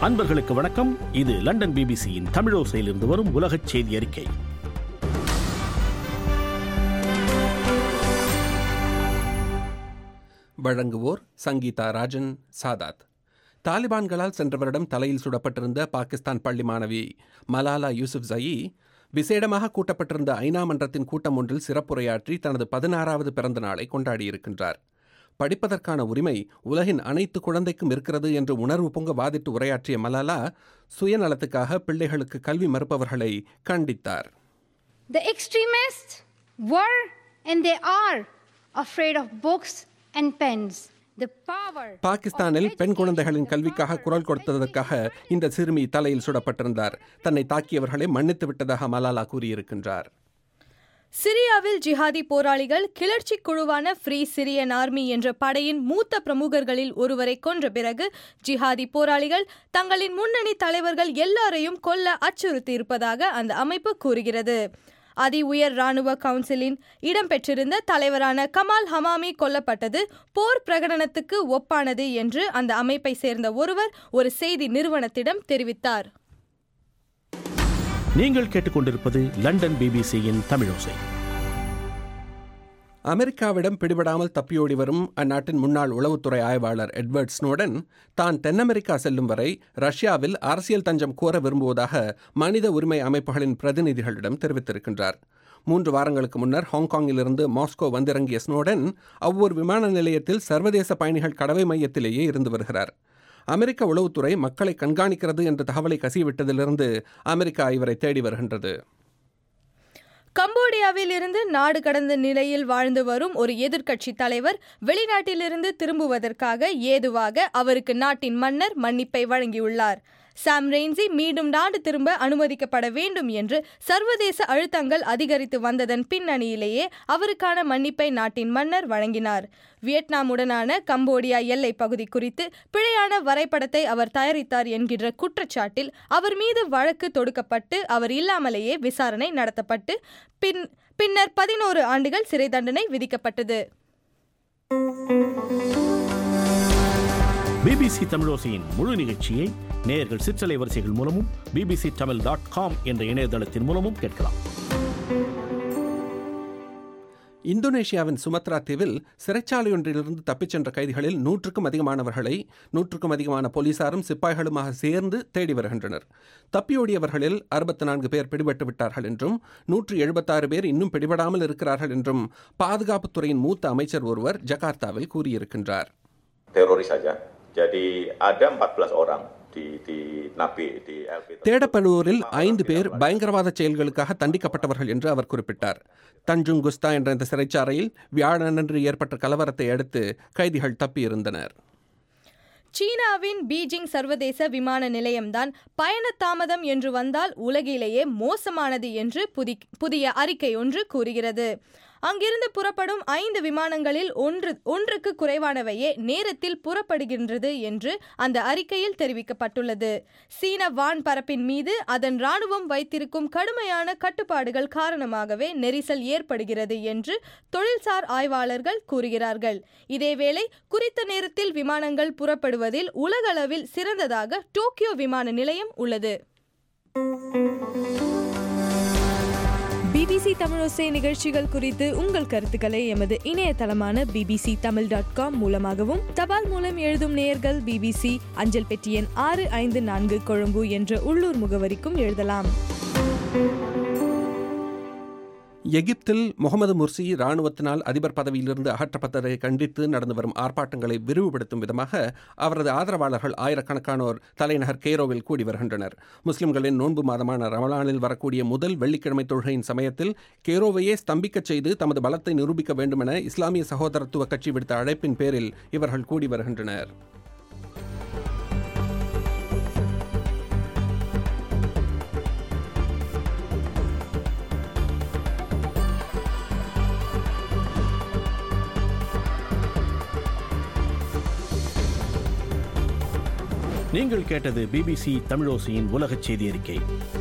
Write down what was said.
அன்பர்களுக்கு வணக்கம் இது லண்டன் பிபிசியின் தமிழோசையிலிருந்து வரும் உலகச் செய்தி அறிக்கை வழங்குவோர் சங்கீதா ராஜன் சாதாத் தாலிபான்களால் சென்ற வருடம் தலையில் சுடப்பட்டிருந்த பாகிஸ்தான் பள்ளி மாணவி மலாலா யூசுப் ஜயி விசேடமாக கூட்டப்பட்டிருந்த ஐநா மன்றத்தின் கூட்டம் ஒன்றில் சிறப்புரையாற்றி தனது பதினாறாவது பிறந்த நாளை கொண்டாடியிருக்கின்றார் படிப்பதற்கான உரிமை உலகின் அனைத்து குழந்தைக்கும் இருக்கிறது என்று உணர்வு பொங்க வாதிட்டு உரையாற்றிய மலாலா சுயநலத்துக்காக பிள்ளைகளுக்கு கல்வி மறுப்பவர்களை கண்டித்தார் The extremists were and they are afraid of books and pens. The power. பாகிஸ்தானில் of பெண் குழந்தைகளின் education, கல்விக்காக the குரல் power of கொடுத்ததற்காக education இந்த சிறுமி தலையில் சுடப்பட்டிருந்தார் தன்னை தாக்கியவர்களை மன்னித்து விட்டதாக மலாலா கூறியிருக்கின்றார் சிரியாவில் ஜிஹாதி போராளிகள் கிளர்ச்சி குழுவான ஃப்ரீ சிரியன் ஆர்மி என்ற படையின் மூத்த பிரமுகர்களில் ஒருவரை கொன்ற பிறகு ஜிஹாதி போராளிகள் தங்களின் முன்னணி தலைவர்கள் எல்லாரையும் கொல்ல அச்சுறுத்தியிருப்பதாக அந்த அமைப்பு கூறுகிறது அதி உயர் ராணுவ கவுன்சிலின் இடம்பெற்றிருந்த தலைவரான கமால் ஹமாமி கொல்லப்பட்டது போர் பிரகடனத்துக்கு ஒப்பானது என்று அந்த அமைப்பை சேர்ந்த ஒருவர் ஒரு செய்தி நிறுவனத்திடம் தெரிவித்தார் நீங்கள் கேட்டுக்கொண்டிருப்பது லண்டன் பிபிசியின் தமிழோசை அமெரிக்காவிடம் பிடிபடாமல் தப்பியோடி வரும் அந்நாட்டின் முன்னாள் உளவுத்துறை ஆய்வாளர் எட்வர்ட் ஸ்னோடன் தான் தென் அமெரிக்கா செல்லும் வரை ரஷ்யாவில் அரசியல் தஞ்சம் கோர விரும்புவதாக மனித உரிமை அமைப்புகளின் பிரதிநிதிகளிடம் தெரிவித்திருக்கின்றார் மூன்று வாரங்களுக்கு முன்னர் ஹாங்காங்கிலிருந்து மாஸ்கோ வந்திறங்கிய ஸ்னோடன் அவ்வொரு விமான நிலையத்தில் சர்வதேச பயணிகள் கடவை மையத்திலேயே இருந்து வருகிறார் அமெரிக்க உளவுத்துறை மக்களை கண்காணிக்கிறது என்ற தகவலை கசிவிட்டதிலிருந்து அமெரிக்கா இவரை தேடி வருகின்றது கம்போடியாவில் இருந்து நாடு கடந்த நிலையில் வாழ்ந்து வரும் ஒரு எதிர்க்கட்சி தலைவர் வெளிநாட்டிலிருந்து திரும்புவதற்காக ஏதுவாக அவருக்கு நாட்டின் மன்னர் மன்னிப்பை வழங்கியுள்ளார் சாம் ரெய்ன்சி மீண்டும் நாடு திரும்ப அனுமதிக்கப்பட வேண்டும் என்று சர்வதேச அழுத்தங்கள் அதிகரித்து வந்ததன் பின்னணியிலேயே அவருக்கான மன்னிப்பை நாட்டின் மன்னர் வழங்கினார் வியட்நாமுடனான கம்போடியா எல்லை பகுதி குறித்து பிழையான வரைபடத்தை அவர் தயாரித்தார் என்கின்ற குற்றச்சாட்டில் அவர் மீது வழக்கு தொடுக்கப்பட்டு அவர் இல்லாமலேயே விசாரணை நடத்தப்பட்டு பின் பின்னர் பதினோரு ஆண்டுகள் சிறை தண்டனை விதிக்கப்பட்டது பிபிசி தமிழோசையின் முழு நிகழ்ச்சியை நேயர்கள் சிற்றலை வரிசைகள் மூலமும் பிபிசி தமிழ் டாட் காம் என்ற இணையதளத்தின் மூலமும் கேட்கலாம் இந்தோனேஷியாவின் சுமத்ரா தீவில் சிறைச்சாலையொன்றிலிருந்து தப்பிச் சென்ற கைதிகளில் நூற்றுக்கும் அதிகமானவர்களை நூற்றுக்கும் அதிகமான போலீசாரும் சிப்பாய்களுமாக சேர்ந்து தேடி வருகின்றனர் தப்பியோடியவர்களில் அறுபத்தி நான்கு பேர் பிடிபட்டு விட்டார்கள் என்றும் நூற்று எழுபத்தாறு பேர் இன்னும் பிடிபடாமல் இருக்கிறார்கள் என்றும் பாதுகாப்புத்துறையின் மூத்த அமைச்சர் ஒருவர் ஜகார்த்தாவில் கூறியிருக்கின்றார் teroris saja. Jadi ada 14 orang di di napi di LP. tersebut. தேடப்படுவோரில் ஐந்து பேர் பயங்கரவாத செயல்களுக்காக தண்டிக்கப்பட்டவர்கள் என்று அவர் குறிப்பிட்டார் தஞ்சுங் குஸ்தா என்ற இந்த சிறைச்சாலையில் வியாழனன்று ஏற்பட்ட கலவரத்தை அடுத்து கைதிகள் தப்பியிருந்தனர் சீனாவின் பீஜிங் சர்வதேச விமான நிலையம்தான் பயண தாமதம் என்று வந்தால் உலகிலேயே மோசமானது என்று புதி புதிய அறிக்கை ஒன்று கூறுகிறது அங்கிருந்து புறப்படும் ஐந்து விமானங்களில் ஒன்று ஒன்றுக்கு குறைவானவையே நேரத்தில் புறப்படுகின்றது என்று அந்த அறிக்கையில் தெரிவிக்கப்பட்டுள்ளது சீன வான் பரப்பின் மீது அதன் ராணுவம் வைத்திருக்கும் கடுமையான கட்டுப்பாடுகள் காரணமாகவே நெரிசல் ஏற்படுகிறது என்று தொழில்சார் ஆய்வாளர்கள் கூறுகிறார்கள் இதேவேளை குறித்த நேரத்தில் விமானங்கள் புறப்படுவதில் உலகளவில் சிறந்ததாக டோக்கியோ விமான நிலையம் உள்ளது பிபிசி தமிழோசை நிகழ்ச்சிகள் குறித்து உங்கள் கருத்துக்களை எமது இணையதளமான பிபிசி தமிழ் டாட் காம் மூலமாகவும் தபால் மூலம் எழுதும் நேயர்கள் பிபிசி அஞ்சல் பெட்டி எண் ஆறு ஐந்து நான்கு கொழும்பு என்ற உள்ளூர் முகவரிக்கும் எழுதலாம் எகிப்தில் முகமது முர்சி ராணுவத்தினால் அதிபர் பதவியிலிருந்து அகற்றப்பட்டதை கண்டித்து நடந்து வரும் ஆர்ப்பாட்டங்களை விரிவுபடுத்தும் விதமாக அவரது ஆதரவாளர்கள் ஆயிரக்கணக்கானோர் தலைநகர் கெய்ரோவில் கூடி வருகின்றனர் முஸ்லிம்களின் நோன்பு மாதமான ரமலானில் வரக்கூடிய முதல் வெள்ளிக்கிழமை தொழுகையின் சமயத்தில் கெய்ரோவையே ஸ்தம்பிக்கச் செய்து தமது பலத்தை நிரூபிக்க வேண்டுமென இஸ்லாமிய சகோதரத்துவ கட்சி விடுத்த அழைப்பின் பேரில் இவர்கள் கூடி வருகின்றனர் நீங்கள் கேட்டது பிபிசி தமிழோசையின் உலகச் செய்தி அறிக்கை